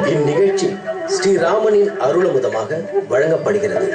இந்நிகழ்ச்சி ஸ்ரீராமனின் அருளமுதமாக வழங்கப்படுகிறது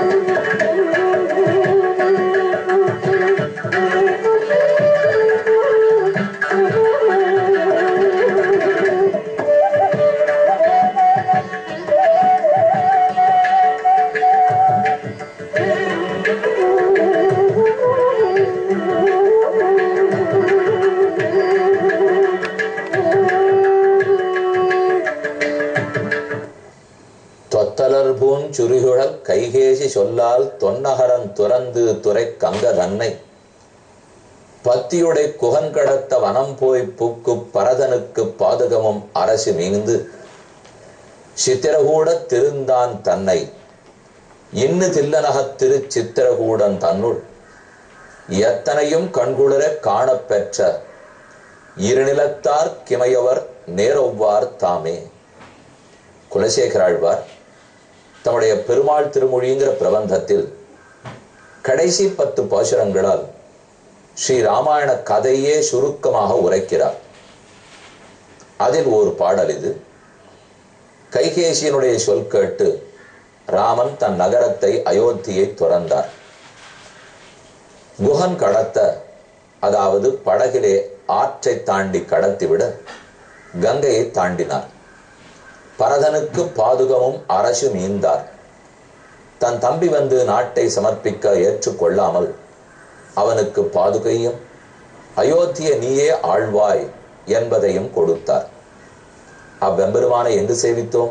தொத்தலர் பூன் சுரிகுழல் கைகேசி சொல்லால் தொன்னகரன் துறந்து துறை கங்க தன்னை பத்தியுடை குகன் கடத்த வனம் போய் புக்கு பரதனுக்கு பாதுகமும் அரசு மீந்து சித்திரகூட திருந்தான் தன்னை இன்னு தில்லனகத் திரு சித்திரகூடன் தன்னுள் எத்தனையும் கண்குளிர காணப்பெற்ற இருநிலத்தார் கிமையவர் நேரொவ்வார் தாமே குலசேகராழ்வார் தம்முடைய பெருமாள் திருமொழிங்கிற பிரபந்தத்தில் கடைசி பத்து பாசுரங்களால் ஸ்ரீ ராமாயண கதையே சுருக்கமாக உரைக்கிறார் அதில் ஒரு பாடல் இது கைகேசியனுடைய சொல் கேட்டு ராமன் தன் நகரத்தை அயோத்தியை துறந்தார் குஹன் கடத்த அதாவது படகிலே ஆற்றை தாண்டி கடத்திவிட கங்கையை தாண்டினார் பரதனுக்கு பாதுகமும் அரசு மீந்தார் தன் தம்பி வந்து நாட்டை சமர்ப்பிக்க ஏற்றுக்கொள்ளாமல் அவனுக்கு பாதுகையும் அயோத்திய நீயே ஆழ்வாய் என்பதையும் கொடுத்தார் அவ்வெம்பெருமானை எங்கு சேவித்தோம்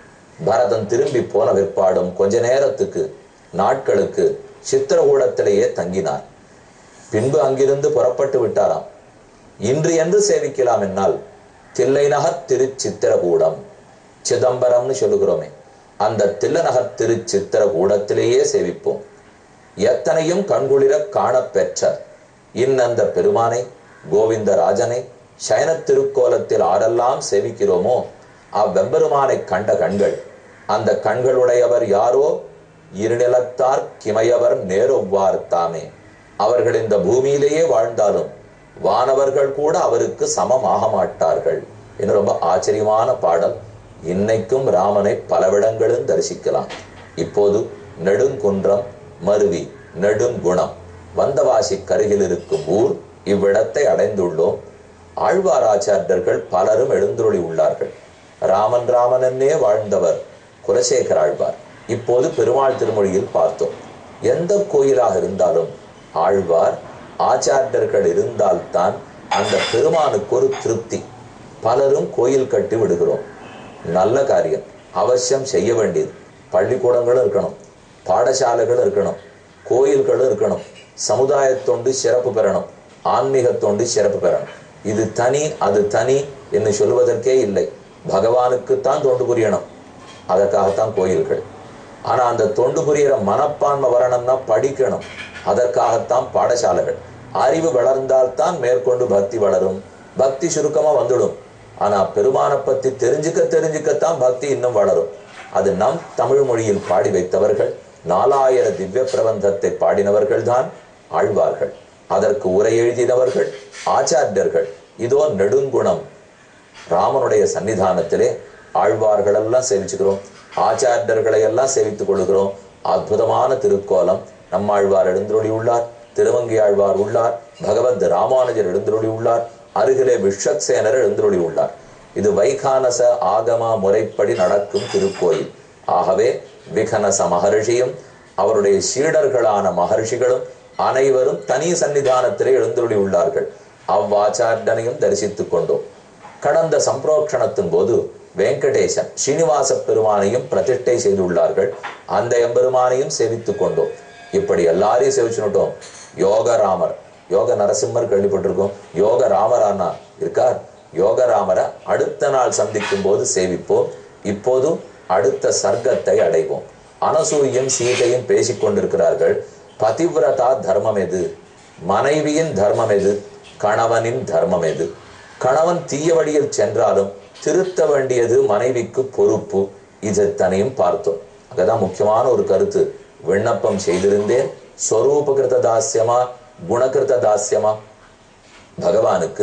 பரதன் திரும்பி போன விற்பாடும் கொஞ்ச நேரத்துக்கு நாட்களுக்கு சித்திரகூடத்திலேயே தங்கினார் பின்பு அங்கிருந்து புறப்பட்டு விட்டாராம் இன்று என்று சேவிக்கலாம் என்னால் தில்லைநகர் திருச்சித்திரகூடம் சிதம்பரம்னு சொல்லுகிறோமே அந்த தில்லநகர் திருச்சித்திரகூடத்திலேயே சேவிப்போம் எத்தனையும் கண்குளிர காணப்பெற்ற இன்னந்த பெருமானை கோவிந்தராஜனை சயன திருக்கோலத்தில் ஆரெல்லாம் சேவிக்கிறோமோ அவ்வெம்பெருமானை கண்ட கண்கள் அந்த கண்களுடையவர் யாரோ இருநிலத்தார் கிமையவர் நேரொவ்வார் தாமே அவர்கள் இந்த பூமியிலேயே வாழ்ந்தாலும் வானவர்கள் கூட அவருக்கு சமமாக மாட்டார்கள் என்று ரொம்ப ஆச்சரியமான பாடல் இன்னைக்கும் ராமனை பலவிடங்களும் தரிசிக்கலாம் இப்போது நெடுங்குன்றம் மருவி நெடுங்குணம் வந்தவாசி கருகில் இருக்கும் ஊர் இவ்விடத்தை அடைந்துள்ளோம் ஆழ்வாராச்சாரியர்கள் பலரும் எழுந்துருளி உள்ளார்கள் ராமன் ராமனன்னே வாழ்ந்தவர் குலசேகர ஆழ்வார் இப்போது பெருமாள் திருமொழியில் பார்த்தோம் எந்த கோயிலாக இருந்தாலும் ஆழ்வார் ஆச்சாரியர்கள் இருந்தால்தான் அந்த பெருமானுக்கு ஒரு திருப்தி பலரும் கோயில் கட்டி விடுகிறோம் நல்ல காரியம் அவசியம் செய்ய வேண்டியது பள்ளிக்கூடங்களும் இருக்கணும் பாடசாலைகளும் இருக்கணும் கோயில்களும் இருக்கணும் சமுதாய தொண்டு சிறப்பு பெறணும் ஆன்மீக தொண்டு சிறப்பு பெறணும் இது தனி அது தனி என்று சொல்வதற்கே இல்லை பகவானுக்குத்தான் தொண்டு புரியணும் அதற்காகத்தான் கோயில்கள் ஆனா அந்த தொண்டு புரியிற மனப்பான்மை வரணும்னா படிக்கணும் அதற்காகத்தான் பாடசாலைகள் அறிவு வளர்ந்தால்தான் மேற்கொண்டு பக்தி வளரும் பக்தி சுருக்கமா வந்துடும் ஆனா பெருமானை பத்தி தெரிஞ்சுக்க தெரிஞ்சுக்கத்தான் பக்தி இன்னும் வளரும் அது நம் தமிழ் மொழியில் பாடி வைத்தவர்கள் நாலாயிர திவ்ய பிரபந்தத்தை பாடினவர்கள் தான் ஆழ்வார்கள் அதற்கு உரை எழுதினவர்கள் ஆச்சாரியர்கள் இதோ நெடுங்குணம் ராமனுடைய சன்னிதானத்திலே ஆழ்வார்கள் எல்லாம் சேவிச்சுக்கிறோம் ஆச்சாரியர்களை எல்லாம் சேவித்துக் கொள்கிறோம் அற்புதமான திருக்கோலம் நம்மாழ்வார் எழுந்தருளி உள்ளார் திருவங்கி ஆழ்வார் உள்ளார் பகவத் ராமானுஜர் எழுந்தருளி உள்ளார் அருகிலே விஸ்வக்சேனர் எழுந்தருளி உள்ளார் இது வைகானச ஆகம முறைப்படி நடக்கும் திருக்கோயில் ஆகவே விகனச மகர்ஷியும் அவருடைய சீடர்களான மகர்ஷிகளும் அனைவரும் தனி சன்னிதானத்திலே எழுந்தருளி உள்ளார்கள் அவ்வாச்சாரியனையும் தரிசித்துக் கொண்டோம் கடந்த சம்பிரோக்ஷணத்தின் போது வெங்கடேசன் ஸ்ரீனிவாச பெருமானையும் பிரதிஷ்டை செய்துள்ளார்கள் அந்த எம்பெருமானையும் சேவித்துக் கொண்டோம் இப்படி எல்லாரையும் சேவிச்சுட்டோம் யோகராமர் யோக நரசிம்மர் கேள்விப்பட்டிருக்கோம் யோக ராமரானா இருக்கார் யோகராமரை அடுத்த நாள் சந்திக்கும் போது சேவிப்போம் இப்போது அடுத்த சர்க்கத்தை அடைவோம் அனசூயும் சீதையும் பேசிக் கொண்டிருக்கிறார்கள் பதிவிரதா தர்மம் எது மனைவியின் தர்மம் எது கணவனின் தர்மம் எது கணவன் தீய வழியில் சென்றாலும் திருத்த வேண்டியது மனைவிக்கு பொறுப்பு இதனையும் பார்த்தோம் அதுதான் முக்கியமான ஒரு கருத்து விண்ணப்பம் செய்திருந்தேன் ஸ்வரூபகிருத தாஸ்யமா குணகிருத தாஸ்யமா பகவானுக்கு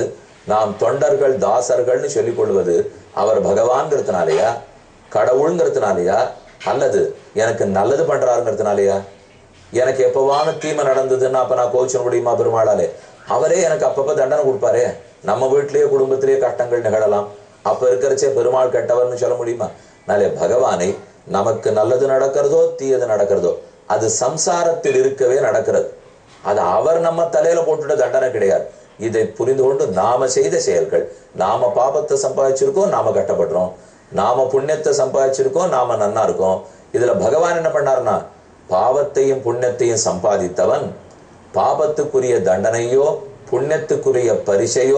நாம் தொண்டர்கள் தாசர்கள்னு சொல்லிக் கொள்வது அவர் பகவான்ங்கிறதுனாலயா கடவுளுங்கிறதுனாலயா அல்லது எனக்கு நல்லது பண்றாருங்கிறதுனாலயா எனக்கு எப்பவான தீமை நடந்ததுன்னா அப்ப நான் கோச்சிட முடியுமா பெருமாளாலே அவரே எனக்கு அப்பப்ப தண்டனை கொடுப்பாரே நம்ம வீட்டிலேயே குடும்பத்திலேயே கஷ்டங்கள் நிகழலாம் அப்ப இருக்கிறச்சே பெருமாள் கெட்டவர்னு சொல்ல முடியுமா நாளே பகவானை நமக்கு நல்லது நடக்கிறதோ தீயது நடக்கிறதோ அது சம்சாரத்தில் இருக்கவே நடக்கிறது அது அவர் நம்ம தலையில போட்டுட்ட தண்டனை கிடையாது இதை புரிந்து கொண்டு நாம செய்த செயல்கள் நாம பாபத்தை சம்பாதிச்சிருக்கோம் நாம கட்டப்படுறோம் நாம புண்ணியத்தை சம்பாதிச்சிருக்கோம் நாம நன்னா இருக்கோம் இதுல பகவான் என்ன பண்ணாருன்னா பாவத்தையும் புண்ணியத்தையும் சம்பாதித்தவன் பாபத்துக்குரிய தண்டனையோ புண்ணியத்துக்குரிய பரிசையோ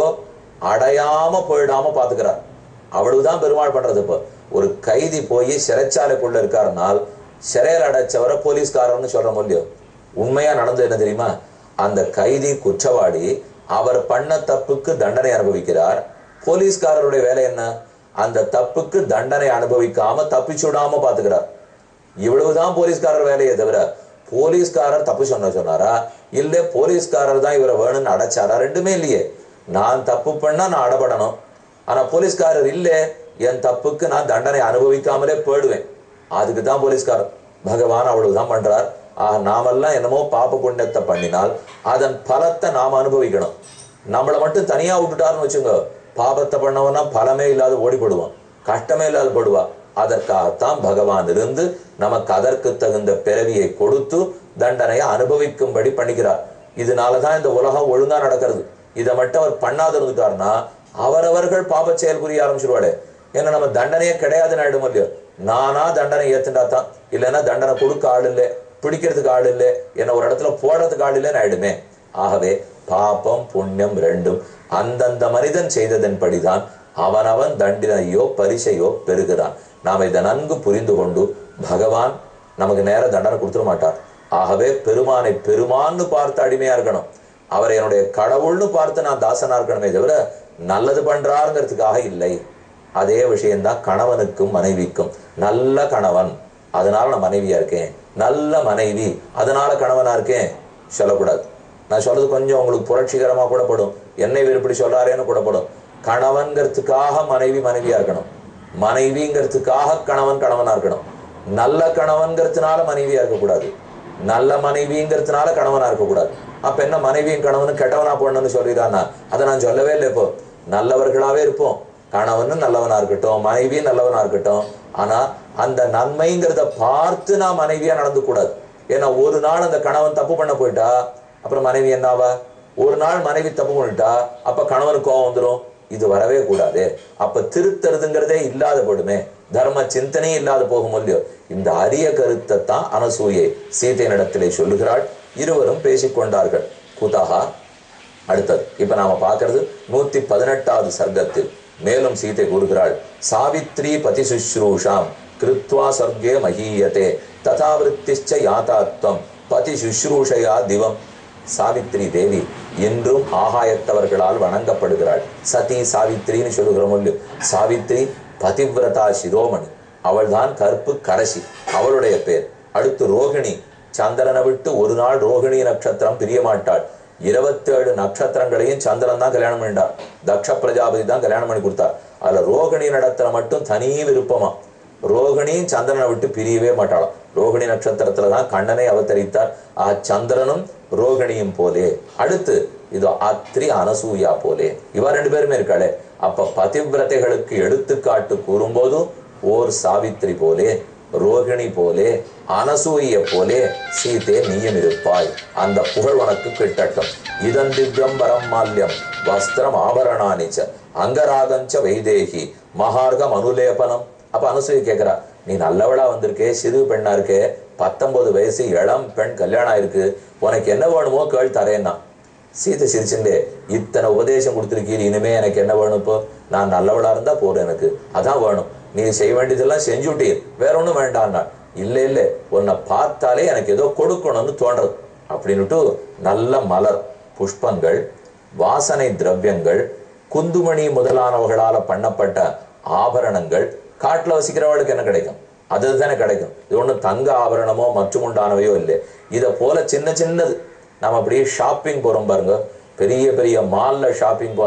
அடையாம போயிடாம பாத்துக்கிறார் அவ்வளவுதான் பெருமாள் பண்றது இப்போ ஒரு கைதி போய் சிறைச்சாலைக்குள்ள இருக்காருனால் சிறையில் அடைச்சவரை போலீஸ்காரர்னு சொல்ற முடியும் உண்மையா நடந்தது என்ன தெரியுமா அந்த கைதி குற்றவாளி அவர் பண்ண தப்புக்கு தண்டனை அனுபவிக்கிறார் போலீஸ்காரருடைய வேலை என்ன அந்த தப்புக்கு தண்டனை அனுபவிக்காம தப்பிச்சு விடாம பாத்துக்கிறார் இவ்வளவுதான் போலீஸ்காரர் வேலையே தவிர போலீஸ்காரர் தப்பு சொன்ன சொன்னாரா இல்ல போலீஸ்காரர் தான் இவரை வேணும்னு அடைச்சாரா ரெண்டுமே இல்லையே நான் தப்பு பண்ணா நான் அடப்படணும் ஆனா போலீஸ்காரர் இல்ல என் தப்புக்கு நான் தண்டனை அனுபவிக்காமலே போயிடுவேன் அதுக்கு தான் போலீஸ்காரர் பகவான் அவ்வளவுதான் பண்றார் ஆஹ் நாமெல்லாம் என்னமோ பாப புண்ணியத்தை பண்ணினால் அதன் பலத்தை நாம அனுபவிக்கணும் நம்மளை மட்டும் தனியா விட்டுட்டாருன்னு வச்சுங்க பாபத்தை பண்ணவனா பலமே இல்லாத ஓடிப்படுவான் கஷ்டமே இல்லாத படுவா அதற்காகத்தான் பகவான் இருந்து நமக்கு அதற்கு தகுந்த பிறவியை கொடுத்து தண்டனையை அனுபவிக்கும்படி பண்ணிக்கிறார் இதனாலதான் இந்த உலகம் ஒழுங்கா நடக்கிறது இதை மட்டும் அவர் பண்ணாத இருந்துட்டாருன்னா அவரவர்கள் பாப செயல் புரிய ஆரம்பிச்சிருவாளே ஏன்னா நம்ம தண்டனையே கிடையாதுன்னு ஆயிடும் இல்லையோ நானா தண்டனை ஏத்துண்டா தான் இல்லைன்னா தண்டனை கொடுக்க ஆள் இல்லை பிடிக்கிறதுக்கு ஆள் இல்லை என்ன ஒரு இடத்துல போடுறதுக்கு ஆள் இல்லைன்னு ஆயிடுமே ஆகவே பாபம் புண்ணியம் ரெண்டும் அந்தந்த மனிதன் செய்ததன்படிதான் அவனவன் தண்டனையோ பரிசையோ பெறுகிறான் நாம் இதை நன்கு புரிந்து கொண்டு பகவான் நமக்கு நேர தண்டனை கொடுத்துட மாட்டார் ஆகவே பெருமானை பெருமான்னு பார்த்து அடிமையா இருக்கணும் அவரை என்னுடைய கடவுள்னு பார்த்து நான் தாசனா இருக்கணுமே தவிர நல்லது பண்றாருங்கிறதுக்காக இல்லை அதே விஷயம்தான் கணவனுக்கும் மனைவிக்கும் நல்ல கணவன் அதனால நான் மனைவியா இருக்கேன் நல்ல மனைவி அதனால கணவனா இருக்கேன் சொல்லக்கூடாது நான் சொல்றது கொஞ்சம் உங்களுக்கு புரட்சிகரமா கூட படும் என்னை இவர் இப்படி சொல்றாரேன்னு கூட படும் கணவன்கிறதுக்காக மனைவி மனைவியா இருக்கணும் மனைவிங்கிறதுக்காக கணவன் கணவனா இருக்கணும் நல்ல கணவன்கிறதுனால மனைவியா இருக்கக்கூடாது நல்ல மனைவிங்கிறதுனால கணவனா இருக்கக்கூடாது அப்ப என்ன மனைவியும் கணவனும் கெட்டவனா போடணும்னு சொல்லிடுறானா அதை நான் சொல்லவே இல்லை இப்போ நல்லவர்களாவே இருப்போம் கணவனும் நல்லவனா இருக்கட்டும் மனைவியும் நல்லவனா இருக்கட்டும் ஆனா அந்த நன்மைங்கிறத பார்த்து நான் மனைவியா நடந்து கூடாது ஏன்னா ஒரு நாள் அந்த கணவன் தப்பு பண்ண போயிட்டா அப்புறம் மனைவி என்னாவா ஒரு நாள் மனைவி தப்பு பண்ணிட்டா அப்ப கணவனுக்கு கோவம் வந்துடும் இது வரவே கூடாது அப்ப திருத்தறதுங்கிறதே இல்லாத போடுமே தர்ம சிந்தனையே இல்லாத போகும் இல்லையோ இந்த அரிய கருத்தை தான் அனசூயை சீதையினிடத்திலே சொல்லுகிறாள் இருவரும் பேசிக்கொண்டார்கள் குதகா அடுத்தது இப்ப நாம பார்க்கிறது நூத்தி பதினெட்டாவது சர்க்கத்தில் மேலும் சீதை கூறுகிறாள் சாவித்ரி பதி சுஷ்ரூஷாம் கிருத்வா சர்க்கே மகீயதே ததா விருத்திச்ச யாதாத்வம் பதி சுஷ்ரூஷையா திவம் சாவித்ரி தேவி இன்றும் ஆகாயத்தவர்களால் வணங்கப்படுகிறாள் சதி சாவித்ரின்னு சொல்லுகிறோம் இல்லையோ? சாவித்ரி பதிவிரதா சிரோமணி அவள்தான் கற்பு கரசி அவளுடைய பேர் அடுத்து ரோகிணி சந்திரனை விட்டு ஒரு நாள் ரோகிணி நட்சத்திரம் பிரிய மாட்டாள் இருபத்தேழு நட்சத்திரங்களையும் சந்திரன் தான் கல்யாணம் பண்ணிட்டார் தக்ஷ பிரஜாபதி தான் கல்யாணம் பண்ணி கொடுத்தார் அதுல ரோகிணி நடத்தின மட்டும் தனி விருப்பமா ரோகிணியும் சந்திரனை விட்டு பிரியவே மாட்டாளாம் ரோகிணி நட்சத்திரத்துல தான் கண்ணனை அவதரித்தார் ஆ சந்திரனும் ரோகிணியும் போலே அடுத்து இது அத்ரி அனசூயா போலே இவ ரெண்டு பேருமே இருக்காளே அப்ப பதிவிரதைகளுக்கு எடுத்துக்காட்டு கூறும்போது ஓர் சாவித்ரி போலே ரோகிணி போலே அனசூய போலே சீதே நீயும் இருப்பாய் அந்த புகழ் உனக்கு கிட்டட்டும் இதன் திவ்யம் வரம் மால்யம் வஸ்திரம் ஆபரணானிச்ச அங்கராகஞ்ச வைதேகி மகார்கம் அனுலேபனம் அப்ப அனுசூய கேக்குறா நீ நல்லவளா வந்திருக்கே சிறு பெண்ணா இருக்கே பத்தொன்பது வயசு இளம் பெண் கல்யாணம் ஆயிருக்கு உனக்கு என்ன வேணுமோ கேள் தரேன்னா சீதை சிரிச்சுண்டே இத்தனை உபதேசம் கொடுத்துருக்கீர் இனிமே எனக்கு என்ன வேணும் இப்போ நான் நல்லவளா இருந்தா போதும் எனக்கு அதான் வேணும் நீ செய்ய வேண்டியதெல்லாம் செஞ்சுட்டீர் வேற ஒண்ணும் வேண்டான்னா இல்ல இல்ல உன்னை பார்த்தாலே எனக்கு ஏதோ கொடுக்கணும்னு தோன்றது அப்படின்னுட்டு நல்ல மலர் புஷ்பங்கள் வாசனை திரவியங்கள் குந்துமணி முதலானவர்களால பண்ணப்பட்ட ஆபரணங்கள் காட்டுல வசிக்கிறவளுக்கு என்ன கிடைக்கும் அதுதானே கிடைக்கும் இது ஒண்ணும் தங்க ஆபரணமோ மற்றும் உண்டானவையோ இல்லை இதை போல சின்ன சின்னது நம்ம அப்படியே ஷாப்பிங் போறோம் பாருங்க பெரிய பெரிய மால்ல ஷாப்பிங் போனா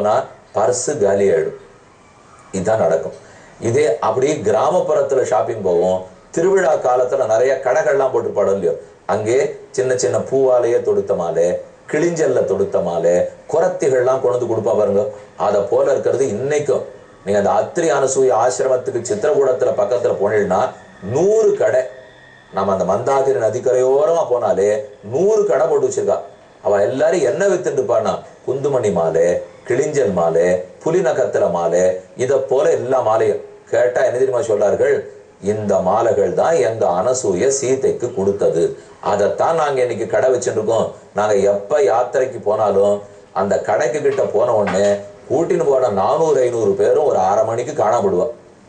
பர்ஸு காலி ஆயிடும் இதுதான் நடக்கும் இதே அப்படியே கிராமப்புறத்துல ஷாப்பிங் போவோம் திருவிழா காலத்துல நிறைய கடைகள்லாம் போட்டு படம் இல்லையோ அங்கே சின்ன சின்ன பூவாலேயே தொடுத்த மாலை கிளிஞ்சல்ல தொடுத்த மாலை குரத்திகள்லாம் கொண்டு வந்து கொடுப்பா பாருங்க அதை போல இருக்கிறது இன்னைக்கும் நீங்க அந்த அத்திரி அனசூய ஆசிரமத்துக்கு சித்திரகூடத்துல பக்கத்துல போனீங்கன்னா நூறு கடை நம்ம அந்த மந்தாகிரி நதிக்கரையோரமா போனாலே நூறு கடை போட்டு வச்சிருக்கா அவ எல்லாரும் என்ன வித்துட்டு இருப்பான்னா குந்துமணி மாலை கிளிஞ்சல் மாலை புலிநகத்துல மாலை இத போல எல்லா மாலையும் கேட்டா என்ன தெரியுமா சொல்றார்கள் இந்த மாலைகள் தான் எங்க அனசூய சீதைக்கு கொடுத்தது அதைத்தான் நாங்க இன்னைக்கு கடை வச்சுட்டு இருக்கோம் நாங்க எப்ப யாத்திரைக்கு போனாலும் அந்த கடைக்கு கிட்ட போன உடனே கூட்டின்னு போன நானூறு ஐநூறு பேரும் ஒரு அரை மணிக்கு காணப்படுவா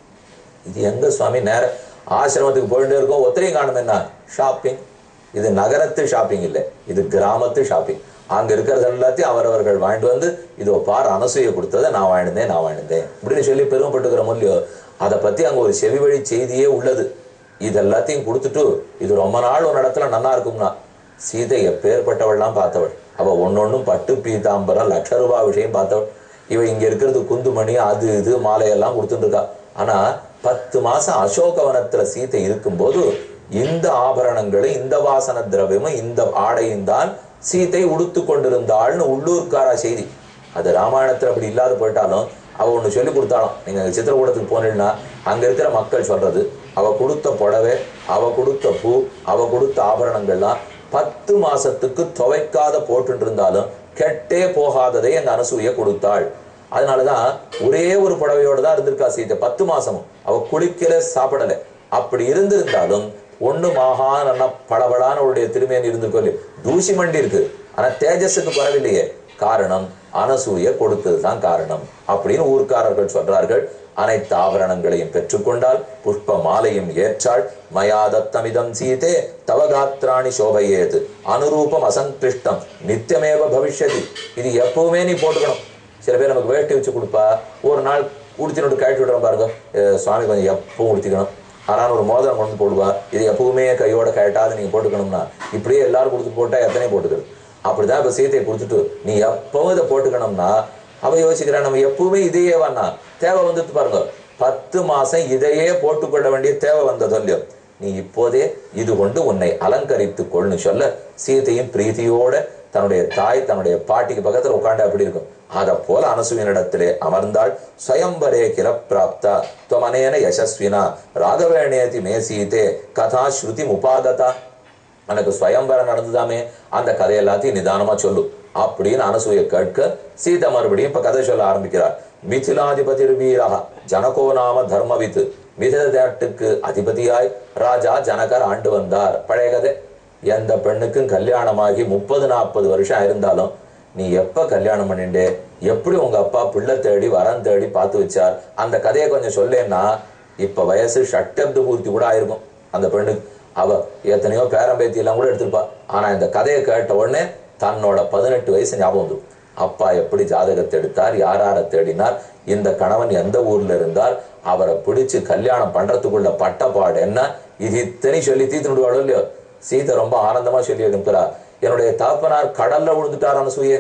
இது எங்க சுவாமி நேர ஆசிரமத்துக்கு போயிட்டே இருக்கோம் ஒத்தரையும் காணும் என்ன ஷாப்பிங் இது நகரத்து ஷாப்பிங் இல்லை இது கிராமத்து ஷாப்பிங் அங்க இருக்கிறது எல்லாத்தையும் அவரவர்கள் வாங்கிட்டு வந்து இதோ பார் அனசூய கொடுத்ததை நான் வாழ்ந்தேன் நான் வாழ்ந்தேன் இப்படின்னு சொல்லி பெருமைப்பட்டுக்கிற இல்லையோ அதை பத்தி அங்க ஒரு செவி வழி செய்தியே உள்ளது இது எல்லாத்தையும் கொடுத்துட்டு இது ரொம்ப நாள் ஒரு இடத்துல நல்லா இருக்கும்னா சீதை எப்பேற்பட்டவள்லாம் பார்த்தவள் அவ ஒன்னொன்னும் பட்டு பீதாம்பரம் லட்ச ரூபாய் விஷயம் பார்த்தவள் இவ இங்க இருக்கிறது குந்துமணி அது இது மாலையெல்லாம் கொடுத்துட்டு இருக்கா ஆனா பத்து மாசம் அசோகவனத்துல சீதை இருக்கும்போது இந்த ஆபரணங்களும் இந்த வாசன திரவியமும் இந்த ஆடையும் தான் சீதை உடுத்து கொண்டிருந்தாள்னு உள்ளூர்காரா செய்தி அது ராமாயணத்துல அப்படி இல்லாத போயிட்டாலும் அவ ஒண்ணு சொல்லி கொடுத்தாலும் நீங்க சித்திரகூடத்துக்கு போனீங்கன்னா அங்க இருக்கிற மக்கள் சொல்றது அவ கொடுத்த புடவை அவ கொடுத்த பூ அவ கொடுத்த ஆபரணங்கள்லாம் பத்து மாசத்துக்கு துவைக்காத போட்டு இருந்தாலும் கெட்டே போகாததை அந்த அனசூய கொடுத்தாள் அதனாலதான் ஒரே ஒரு புடவையோட தான் இருந்திருக்கா சீதை பத்து மாசமும் அவ குளிக்கல சாப்பிடல அப்படி இருந்திருந்தாலும் ஒண்ணு மாகான பளபளான அவளுடைய திருமேனி இருந்திருக்கோ இல்லையோ தூசி மண்டி இருக்கு ஆனா தேஜஸுக்கு குறவில்லையே காரணம் அனசூய கொடுத்ததுதான் காரணம் அப்படின்னு ஊர்க்காரர்கள் சொல்றார்கள் அனைத்து ஆபரணங்களையும் பெற்றுக்கொண்டால் புஷ்ப மாலையும் ஏற்றாள் மயாதத்தமிதம் சீதே தவகாத்ராணி சோபையேது அனுரூபம் அசங்கிருஷ்டம் நித்தியமேவ பவிஷ்யதி இது எப்பவுமே நீ போட்டுக்கணும் சில பேர் நமக்கு வேட்டி வச்சு கொடுப்பா ஒரு நாள் உடுத்தினோடு கழட்டி விடுறோம் பாருங்க அஹ் சுவாமி கொஞ்சம் எப்பவும் உடுத்திக்கணும் ஆனால் ஒரு மோதிரம் கொண்டு வந்து போடுவா இது எப்பவுமே கையோட கழட்டாது நீங்க போட்டுக்கணும்னா இப்படியே எல்லாரும் கொடுத்து போட்டா எத்தனை போட்டுக்கிறது அப்படிதான் இப்ப சீத்தையை கொடுத்துட்டு நீ எப்பவும் இதை போட்டுக்கணும்னா அவ யோசிக்கிறா நம்ம எப்பவுமே இதையே வேணா தேவை வந்துட்டு பாருங்க பத்து மாசம் இதையே போட்டுக்கொள்ள வேண்டிய தேவை வந்ததோ இல்லையோ நீ இப்போதே இது கொண்டு உன்னை அலங்கரித்துக் கொள்னு சொல்ல சீதையும் பிரீதியோட தன்னுடைய தாய் தன்னுடைய பாட்டிக்கு பக்கத்துல உட்காந்து அப்படி இருக்கும் அத போல அனசுவினிடத்திலே அமர்ந்தாள் ஸ்வயம்பரே கில பிராப்தா துவமனேன யசஸ்வினா ராகவேணேதி மே சீதே கதா ஸ்ருதி முபாகதா எனக்கு ஸ்வயம்பரம் நடந்துதாமே அந்த கதை எல்லாத்தையும் நிதானமா சொல்லு அப்படின்னு அனசூய கேட்க சீதை மறுபடியும் இப்ப கதை சொல்ல ஆரம்பிக்கிறார் மிथिलाதிபதி வீரா ஜனகோ நாம தர்மவித் மிதில தேட்டுக்கு அதிபதியாய் ராஜா ஜனகர் ஆண்டு வந்தார் பழைய கதை எந்த பெண்ணுக்கும் கல்யாணமாகி முப்பது நாற்பது வருஷம் இருந்தாலும் நீ எப்ப கல்யாணம் பண்ணிண்டே எப்படி உங்க அப்பா பிள்ளை தேடி வரம் தேடி பார்த்து வச்சார் அந்த கதையை கொஞ்சம் சொல்லேன்னா இப்ப வயசு ஷட்டப்து பூர்த்தி கூட ஆயிருக்கும் அந்த பெண்ணுக்கு அவ எத்தனையோ பேரம்பேத்தி எல்லாம் கூட எடுத்திருப்பா ஆனா இந்த கதையை கேட்ட உடனே தன்னோட பதினெட்டு வயசு ஞாபகம் வந்துடும் அப்பா எப்படி ஜாதகத்தை எடுத்தார் யாரார தேடினார் இந்த கணவன் எந்த ஊர்ல இருந்தார் அவரை பிடிச்சு கல்யாணம் பண்றதுக்குள்ள பட்டப்பாடு என்ன இது இத்தனை சொல்லி தீர்த்து விடுவாளோ இல்லையோ சீதை ரொம்ப ஆனந்தமா சொல்லி அனுப்புறா என்னுடைய தாப்பனார் கடல்ல விழுந்துட்டார் அனசூயே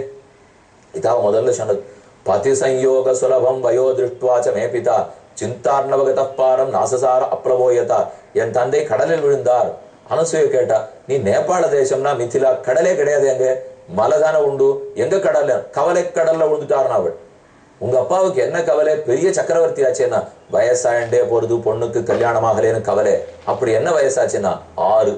இதான் முதல்ல சொன்னது பதி சம்யோக சுலபம் வயோ திருஷ்டுவாச்ச மே பிதா சிந்தார்ணவகத பாரம் நாசசார அப்ளவோயதா என் தந்தை கடலில் விழுந்தார் அனசூய கேட்டா நீ நேபாள தேசம்னா மிथिला கடலே கிடையாது எங்க மலை தானே உண்டு எங்க கடல்ல கவலை கடல்ல விழுந்துட்டாருன்னு அவள் உங்க அப்பாவுக்கு என்ன கவலை பெரிய சக்கரவர்த்தி ஆச்சேன்னா வயசாண்டே போறது பொண்ணுக்கு கல்யாணம் ஆகலேன்னு கவலை அப்படி என்ன வயசாச்சுன்னா ஆறு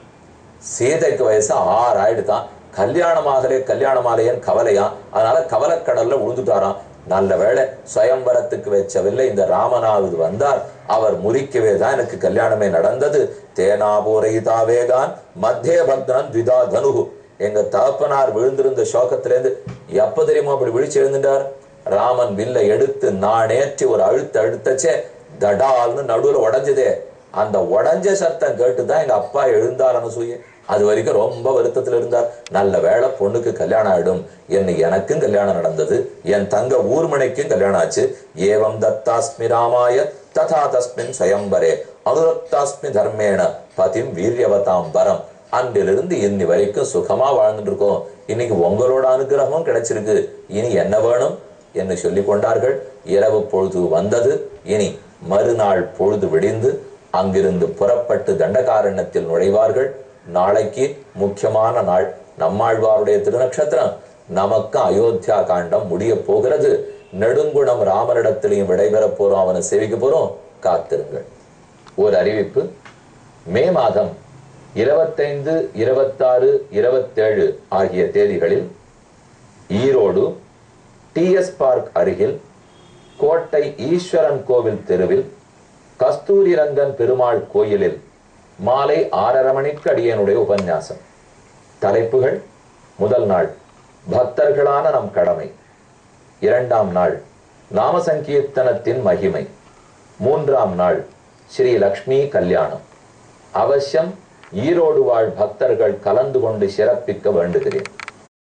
சீதைக்கு வயசு ஆறு ஆயிடுதான் கல்யாணமாகலே கல்யாணமாலையன் கவலையாம் அதனால கவலைக்கடல்ல உழுந்துட்டாராம் நல்ல வேளை சுயம்பரத்துக்கு வச்சவில்லை இந்த ராமனாவது வந்தார் அவர் முறிக்கவே தான் எனக்கு கல்யாணமே நடந்தது தேனாபூரைதா வேகான் மத்திய பக்தன் த்விதா தனுகு எங்க தகப்பனார் விழுந்திருந்த சோகத்திலேருந்து எப்ப தெரியுமா அப்படி விழிச்சு எழுந்துட்டார் ராமன் வில்லை எடுத்து நானேற்றி ஒரு அழுத்த அழுத்தச்சே தடால்னு நடுவுல உடைஞ்சதே அந்த உடைஞ்ச சத்தம் கேட்டுதான் எங்க அப்பா எழுந்தார் அனசூய அது வரைக்கும் ரொம்ப வருத்தத்துல இருந்தார் நல்ல வேளை பொண்ணுக்கு கல்யாணம் ஆயிடும் என்ன எனக்கும் கல்யாணம் நடந்தது என் தங்க ஊர்மனைக்கும் கல்யாணம் ஆச்சு ஏவம் தத்தாஸ்மி ராமாய ததா தஸ்மின் ஸ்வயம்பரே அனுரக்தாஸ்மி தர்மேண பதிம் வீரியவதாம் வரம் அன்றிலிருந்து இன்னி வரைக்கும் சுகமா வாழ்ந்துட்டு இருக்கோம் இன்னைக்கு உங்களோட அனுகிரகமும் கிடைச்சிருக்கு இனி என்ன வேணும் என்று சொல்லிக் கொண்டார்கள் இரவு பொழுது வந்தது இனி மறுநாள் பொழுது விடிந்து அங்கிருந்து புறப்பட்டு தண்டகாரண்யத்தில் நுழைவார்கள் நாளைக்கு முக்கியமான நாள் நம்மாழ்வாருடைய திருநக்ஷத்திரம் நமக்கு அயோத்தியா காண்டம் முடிய போகிறது நெடுங்குணம் ராமனிடத்திலையும் விடைபெறப் போறோம் அவனை சேவிக்க போறோம் காத்திருங்கள் ஒரு அறிவிப்பு மே மாதம் இருபத்தைந்து இருபத்தாறு இருபத்தேழு ஆகிய தேதிகளில் ஈரோடு டிஎஸ் பார்க் அருகில் கோட்டை ஈஸ்வரன் கோவில் தெருவில் கஸ்தூரி ரங்கன் பெருமாள் கோயிலில் மாலை ஆறரை மணிக்கு அடியனுடைய உபன்யாசம் தலைப்புகள் முதல் நாள் பக்தர்களான நம் கடமை இரண்டாம் நாள் நாம சங்கீர்த்தனத்தின் மகிமை மூன்றாம் நாள் ஸ்ரீ லக்ஷ்மி கல்யாணம் அவசியம் ஈரோடு வாழ் பக்தர்கள் கலந்து கொண்டு சிறப்பிக்க வேண்டுகிறேன்